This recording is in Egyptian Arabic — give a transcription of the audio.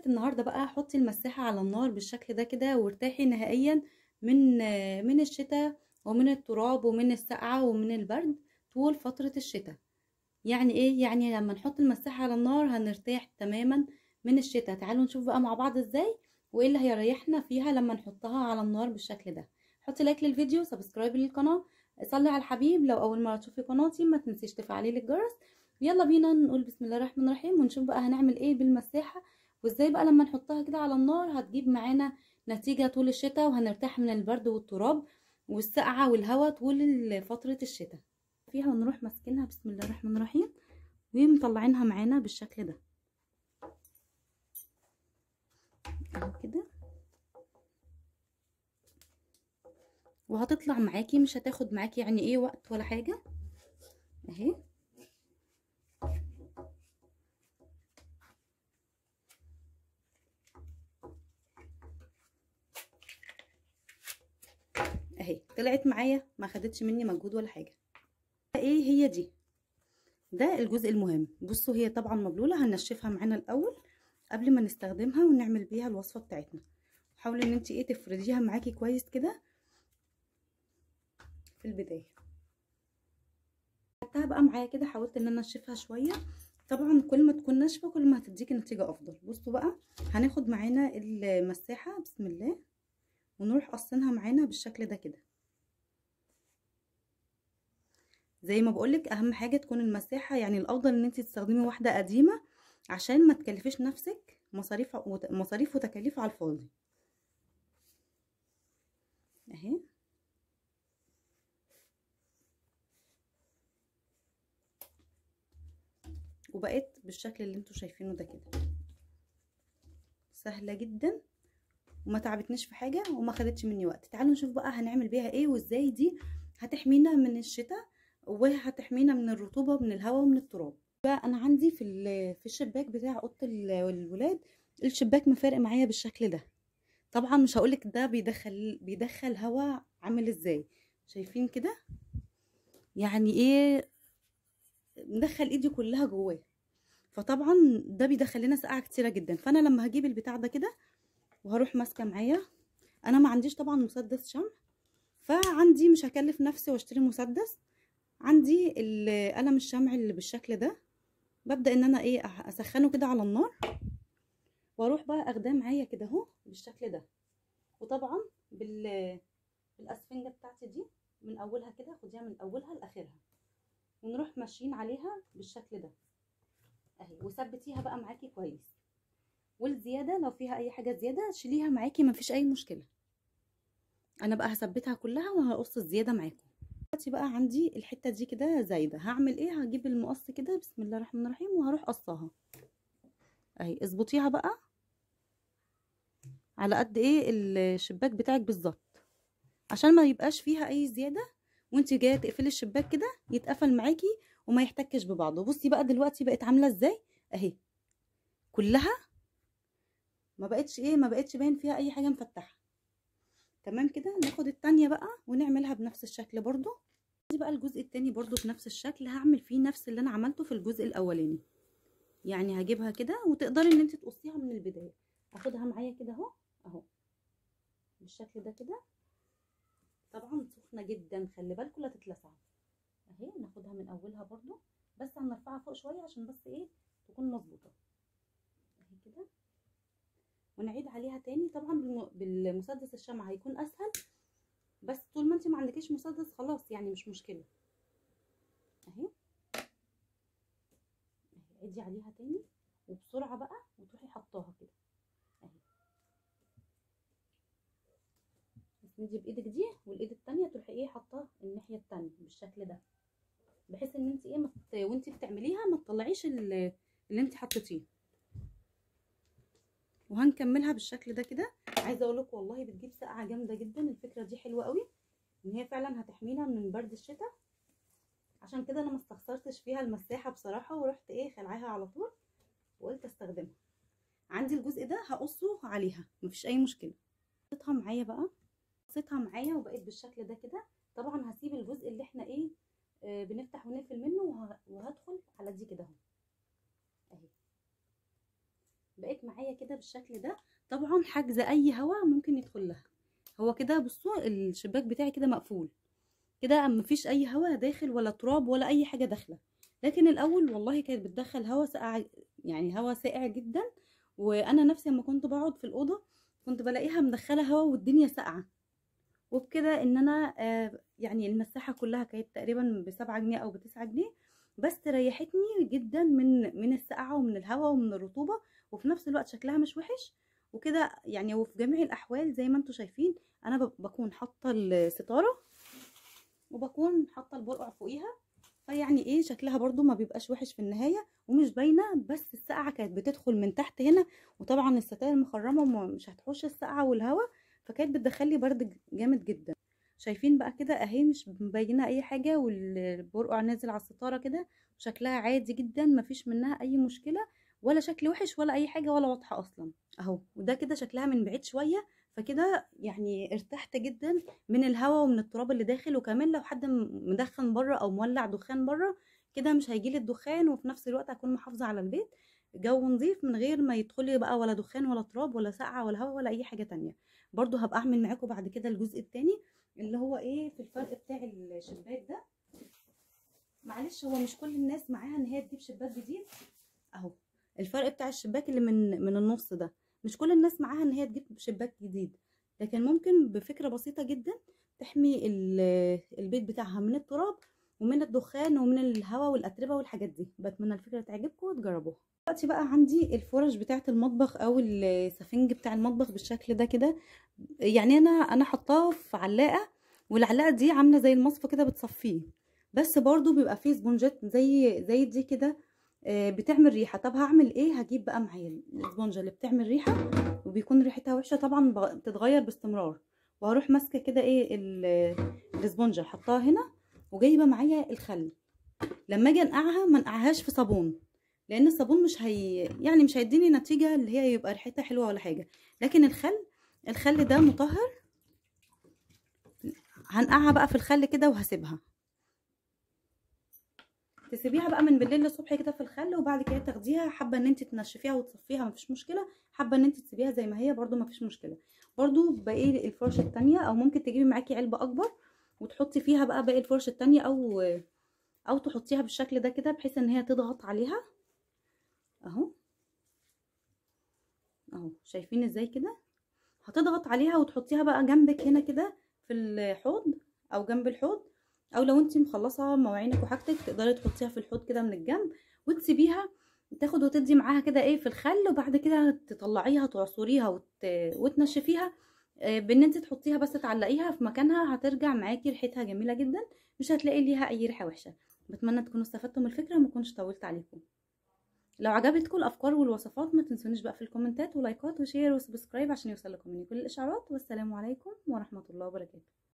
النهارده بقى حطي المساحة على النار بالشكل ده كده وارتاحي نهائيا من من الشتاء ومن التراب ومن السقعة ومن البرد طول فترة الشتاء يعني ايه يعني لما نحط المساحة على النار هنرتاح تماما من الشتاء تعالوا نشوف بقى مع بعض ازاي وايه اللي هيريحنا فيها لما نحطها على النار بالشكل ده حطي لايك للفيديو سبسكرايب للقناة صلي على الحبيب لو اول مرة تشوفي قناتي ما تنسيش تفعلي لي الجرس يلا بينا نقول بسم الله الرحمن الرحيم ونشوف بقى هنعمل ايه بالمساحة وازاي بقى لما نحطها كده على النار هتجيب معانا نتيجة طول الشتاء وهنرتاح من البرد والتراب والسقعة والهواء طول فترة الشتاء فيها ونروح ماسكينها بسم الله الرحمن الرحيم ومطلعينها معانا بالشكل ده اهو كده وهتطلع معاكي مش هتاخد معاكي يعني ايه وقت ولا حاجة اهي اهي طلعت معايا ما خدتش مني مجهود ولا حاجه ايه هي دي ده الجزء المهم بصوا هي طبعا مبلوله هنشفها معانا الاول قبل ما نستخدمها ونعمل بيها الوصفه بتاعتنا حاولي ان انت ايه تفرديها معاكي كويس كده في البدايه خدتها بقى معايا كده حاولت ان انا انشفها شويه طبعا كل ما تكون ناشفه كل ما هتديكي نتيجه افضل بصوا بقى هناخد معانا المساحه بسم الله ونروح قصينها معانا بالشكل ده كده زي ما بقولك اهم حاجه تكون المساحه يعني الافضل ان انت تستخدمي واحده قديمه عشان ما تكلفيش نفسك مصاريف مصاريف وتكاليف على الفاضي اهي وبقيت بالشكل اللي انتوا شايفينه ده كده سهله جدا وما تعبتنيش في حاجه وما خدتش مني وقت تعالوا نشوف بقى هنعمل بيها ايه وازاي دي هتحمينا من الشتاء وهتحمينا من الرطوبه ومن الهواء ومن التراب بقى انا عندي في في الشباك بتاع اوضه الولاد الشباك مفارق معايا بالشكل ده طبعا مش هقولك ده بيدخل بيدخل هواء عامل ازاي شايفين كده يعني ايه مدخل ايدي كلها جواه فطبعا ده بيدخل لنا سقعه كتيره جدا فانا لما هجيب البتاع ده كده وهروح ماسكه معايا انا ما عنديش طبعا مسدس شمع فعندي مش هكلف نفسي واشتري مسدس عندي القلم الشمع اللي بالشكل ده ببدا ان انا ايه اسخنه كده على النار واروح بقى اخداه معايا كده اهو بالشكل ده وطبعا بال بالاسفنجه بتاعتي دي من اولها كده خديها من اولها لاخرها ونروح ماشيين عليها بالشكل ده اهي وثبتيها بقى معاكي كويس والزياده لو فيها اي حاجه زياده شيليها معاكي مفيش اي مشكله انا بقى هثبتها كلها وهقص الزياده معاكم دلوقتي بقى عندي الحته دي كده زايده هعمل ايه هجيب المقص كده بسم الله الرحمن الرحيم وهروح قصاها اهي اظبطيها بقى على قد ايه الشباك بتاعك بالظبط عشان ما يبقاش فيها اي زياده وانت جايه تقفلي الشباك كده يتقفل معاكي وما يحتكش ببعضه بصي بقى دلوقتي بقت عامله ازاي اهي كلها ما بقتش ايه ما بقتش باين فيها اي حاجه مفتحه تمام كده ناخد التانية بقى ونعملها بنفس الشكل برضو دي بقى الجزء التاني برضو بنفس الشكل هعمل فيه نفس اللي انا عملته في الجزء الاولاني يعني هجيبها كده وتقدري ان انت تقصيها من البدايه اخدها معايا كده اهو اهو بالشكل ده كده طبعا سخنه جدا خلي بالكم لا تتلسع اهي ناخدها من اولها برضو بس هنرفعها فوق شويه عشان بس ايه تكون مظبوطه اهي كده ونعيد عليها تاني طبعا بالمسدس الشمع هيكون اسهل بس طول ما انت ما عندكيش مسدس خلاص يعني مش مشكله اهي عيدي عليها تاني وبسرعه بقى وتروحي حطاها كده اهي تسندي بايدك دي والايد التانية تروحي ايه حطاها الناحيه التانية بالشكل ده بحيث ان انت ايه مت... وانت بتعمليها ما تطلعيش اللي, اللي انت حطيتيه وهنكملها بالشكل ده كده عايزه اقول لكم والله بتجيب سقعه جامده جدا الفكره دي حلوه قوي ان هي فعلا هتحمينا من برد الشتاء عشان كده انا ما استخسرتش فيها المساحه بصراحه ورحت ايه خلعاها على طول وقلت استخدمها عندي الجزء ده هقصه عليها مفيش اي مشكله قصيتها معايا بقى قصيتها معايا وبقيت بالشكل ده كده طبعا هسيب الجزء اللي احنا ايه آه بنفتح ونقفل منه وهدخل على دي كده اهو اهي بقيت معايا كده بالشكل ده طبعا حاجزه اي هواء ممكن يدخل لها هو كده بصوا الشباك بتاعي كده مقفول كده مفيش اي هواء داخل ولا تراب ولا اي حاجه داخله لكن الاول والله كانت بتدخل هواء ساقع يعني هواء ساقع جدا وانا نفسي لما كنت بقعد في الاوضه كنت بلاقيها مدخله هواء والدنيا ساقعه وبكده ان انا آه يعني المساحه كلها كانت تقريبا بسبعة جنيه او بتسعة جنيه بس ريحتني جدا من من السقعه ومن الهواء ومن الرطوبه وفي نفس الوقت شكلها مش وحش وكده يعني وفي جميع الاحوال زي ما انتم شايفين انا بكون حاطه الستاره وبكون حاطه البرقع فوقيها فيعني ايه شكلها برضو ما بيبقاش وحش في النهايه ومش باينه بس السقعه كانت بتدخل من تحت هنا وطبعا الستاير مخرمه ومش هتحوش السقعه والهواء فكانت بتدخلي برد جامد جدا شايفين بقى كده اهي مش مبينه اي حاجه والبرقع نازل على الستاره كده وشكلها عادي جدا مفيش منها اي مشكله ولا شكل وحش ولا اي حاجه ولا واضحه اصلا اهو وده كده شكلها من بعيد شويه فكده يعني ارتحت جدا من الهواء ومن التراب اللي داخل وكمان لو حد مدخن بره او مولع دخان بره كده مش هيجيلي الدخان وفي نفس الوقت هكون محافظه على البيت جو نظيف من غير ما يدخلي بقى ولا دخان ولا تراب ولا سقعه ولا هواء ولا اي حاجه تانية برضو هبقى اعمل معاكم بعد كده الجزء التاني اللي هو ايه في الفرق بتاع الشباك ده معلش هو مش كل الناس معاها ان هي تجيب شباك جديد اهو الفرق بتاع الشباك اللي من من النص ده مش كل الناس معاها ان هي تجيب شباك جديد لكن ممكن بفكره بسيطه جدا تحمي البيت بتاعها من التراب ومن الدخان ومن الهواء والاتربه والحاجات دي بتمنى الفكره تعجبكم وتجربوها دلوقتي بقى عندي الفرش بتاعه المطبخ او السفنج بتاع المطبخ بالشكل ده كده يعني انا انا حطاه في علاقه والعلاقه دي عامله زي المصفى كده بتصفيه بس برضو بيبقى فيه سبونجات زي زي دي كده بتعمل ريحه طب هعمل ايه هجيب بقى معايا الاسبونجه اللي بتعمل ريحه وبيكون ريحتها وحشه طبعا بتتغير باستمرار وهروح ماسكه كده ايه الاسبونجه حطاها هنا وجايبه معايا الخل لما اجي انقعها ما انقعهاش في صابون لان الصابون مش هي يعني مش هيديني نتيجه اللي هي يبقى ريحتها حلوه ولا حاجه لكن الخل الخل ده مطهر هنقعها بقى في الخل كده وهسيبها تسيبيها بقى من بالليل للصبح كده في الخل وبعد كده تاخديها حابه ان انت تنشفيها وتصفيها مفيش مشكله حابه ان انت تسيبيها زي ما هي برده مفيش مشكله برده باقي الفرشه التانية او ممكن تجيبي معاكي علبه اكبر وتحطي فيها بقى باقي الفرشه التانية او او تحطيها بالشكل ده كده بحيث ان هي تضغط عليها اهو اهو شايفين ازاي كده هتضغط عليها وتحطيها بقى جنبك هنا كده في الحوض او جنب الحوض او لو انت مخلصه مواعينك وحاجتك تقدري تحطيها في الحوض كده من الجنب وتسيبيها تاخد وتدي معاها كده ايه في الخل وبعد كده تطلعيها تعصريها وت... وتنشفيها بان انت تحطيها بس تعلقيها في مكانها هترجع معاكي ريحتها جميله جدا مش هتلاقي ليها اي ريحه وحشه بتمنى تكونوا استفدتوا من الفكره ما اكونش طولت عليكم لو عجبتكم الافكار والوصفات ما تنسونيش بقى في الكومنتات ولايكات وشير وسبسكرايب عشان يوصل لكم مني كل الاشعارات والسلام عليكم ورحمه الله وبركاته